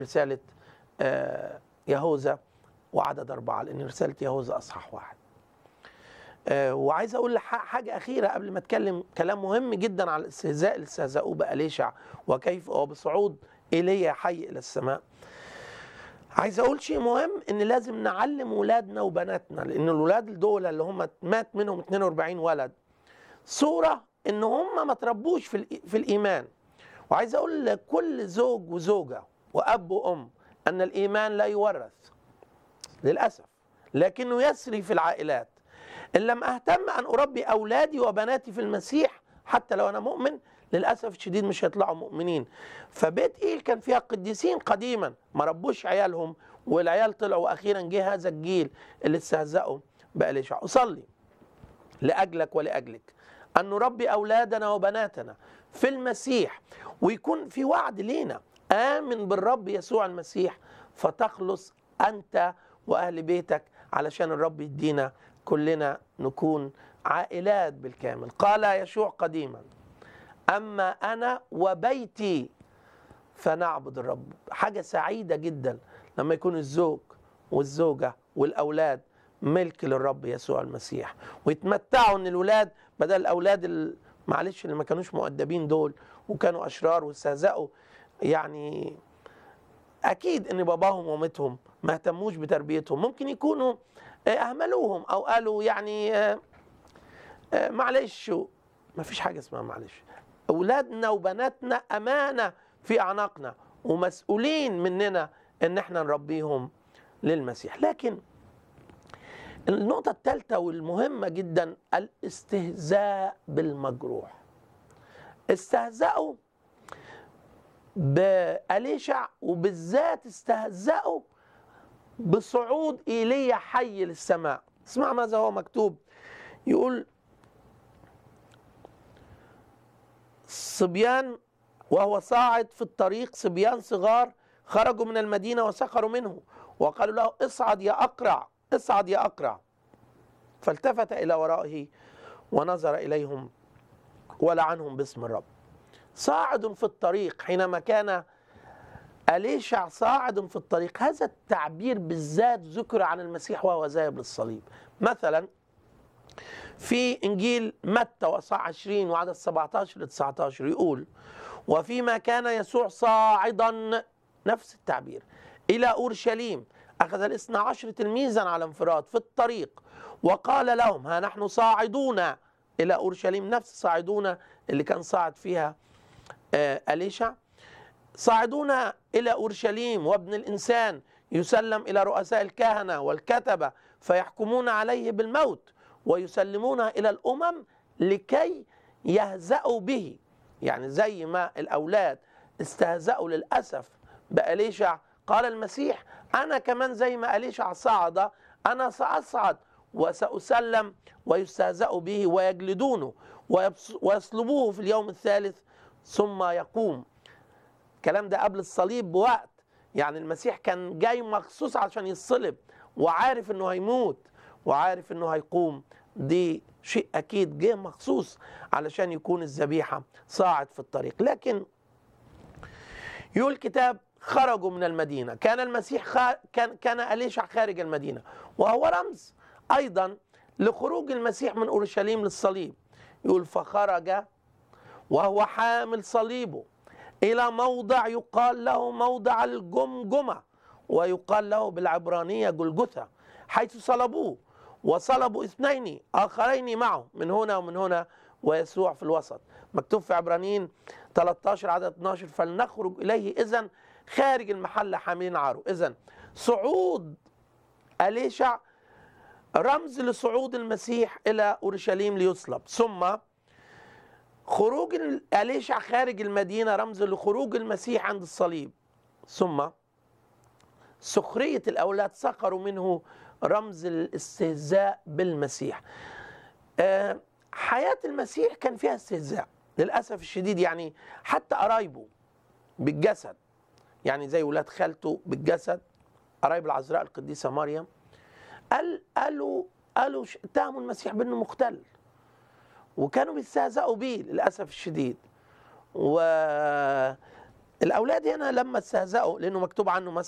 رسالة آه، يهوذا وعدد أربعة لأن رسالة يهوذا أصحاح واحد آه، وعايز أقول ح- حاجة أخيرة قبل ما أتكلم كلام مهم جدا على الاستهزاء اللي استهزأوه بأليشع وكيف وبصعود إيليا حي إلى السماء عايز أقول شيء مهم إن لازم نعلم ولادنا وبناتنا لأن الولاد دول اللي هم مات منهم 42 ولد صورة إن هم ما تربوش في الإي- في الإيمان وعايز اقول لكل زوج وزوجه واب وام ان الايمان لا يورث للاسف لكنه يسري في العائلات ان لم اهتم ان اربي اولادي وبناتي في المسيح حتى لو انا مؤمن للاسف الشديد مش هيطلعوا مؤمنين فبيت ايل كان فيها قديسين قديما ما ربوش عيالهم والعيال طلعوا واخيرا جه هذا الجيل اللي استهزأوا بأليشع اصلي لاجلك ولاجلك ان نربي اولادنا وبناتنا في المسيح ويكون في وعد لينا امن بالرب يسوع المسيح فتخلص انت واهل بيتك علشان الرب يدينا كلنا نكون عائلات بالكامل قال يشوع قديما اما انا وبيتي فنعبد الرب حاجه سعيده جدا لما يكون الزوج والزوجه والاولاد ملك للرب يسوع المسيح ويتمتعوا ان الولاد بدل الاولاد ال- معلش اللي ما كانوش مؤدبين دول وكانوا اشرار واستهزأوا يعني اكيد ان باباهم ومامتهم ما اهتموش بتربيتهم ممكن يكونوا آه، اهملوهم او قالوا يعني آه، آه، معلش ما فيش حاجه اسمها معلش اولادنا وبناتنا امانه في اعناقنا ومسؤولين مننا ان احنا نربيهم للمسيح لكن النقطة الثالثة والمهمة جدا الاستهزاء بالمجروح استهزأوا بأليشع وبالذات استهزأوا بصعود إيليا حي للسماء اسمع ماذا هو مكتوب يقول صبيان وهو صاعد في الطريق صبيان صغار خرجوا من المدينة وسخروا منه وقالوا له اصعد يا أقرع اصعد يا أقرع فالتفت إلى ورائه ونظر إليهم ولعنهم باسم الرب صاعد في الطريق حينما كان أليشع صاعد في الطريق هذا التعبير بالذات ذكر عن المسيح وهو ذاهب للصليب مثلا في إنجيل متى وصح 20 وعدد 17 ل 19 يقول وفيما كان يسوع صاعدا نفس التعبير إلى أورشليم أخذ الاثنى عشر تلميذا على انفراد في الطريق وقال لهم ها نحن صاعدون إلى أورشليم نفس صاعدون اللي كان صاعد فيها آه، أليشع صاعدون إلى أورشليم وابن الإنسان يسلم إلى رؤساء الكهنة والكتبة فيحكمون عليه بالموت ويسلمونه إلى الأمم لكي يهزأوا به يعني زي ما الأولاد استهزأوا للأسف بأليشع قال المسيح أنا كمان زي ما أليشع صعد أنا سأصعد وسأسلم ويستهزأ به ويجلدونه ويبص- ويصلبوه في اليوم الثالث ثم يقوم الكلام ده قبل الصليب بوقت يعني المسيح كان جاي مخصوص عشان يصلب وعارف انه هيموت وعارف انه هيقوم دي شيء اكيد جه مخصوص علشان يكون الذبيحه صاعد في الطريق لكن يقول الكتاب خرجوا من المدينه كان المسيح خار... كان كان اليشع خارج المدينه وهو رمز ايضا لخروج المسيح من اورشليم للصليب يقول فخرج وهو حامل صليبه إلى موضع يقال له موضع الجمجمة ويقال له بالعبرانية جلجثة حيث صلبوه وصلبوا اثنين آخرين معه من هنا ومن هنا ويسوع في الوسط مكتوب في عبرانيين 13 عدد 12 فلنخرج إليه إذا خارج المحل حاملين عاره إذا صعود أليشع رمز لصعود المسيح إلى أورشليم ليصلب ثم خروج ال- أليشع خارج المدينة رمز لخروج المسيح عند الصليب ثم سخرية الأولاد سخروا منه رمز الاستهزاء بالمسيح آه، حياة المسيح كان فيها استهزاء للأسف الشديد يعني حتى قرايبه بالجسد يعني زي ولاد خالته بالجسد قرايب العذراء القديسة مريم قال قالوا قالوا ش- اتهموا المسيح بأنه مختل وكانوا بيستهزئوا بيه للاسف الشديد و الأولاد هنا لما استهزأوا لأنه مكتوب عنه مثلا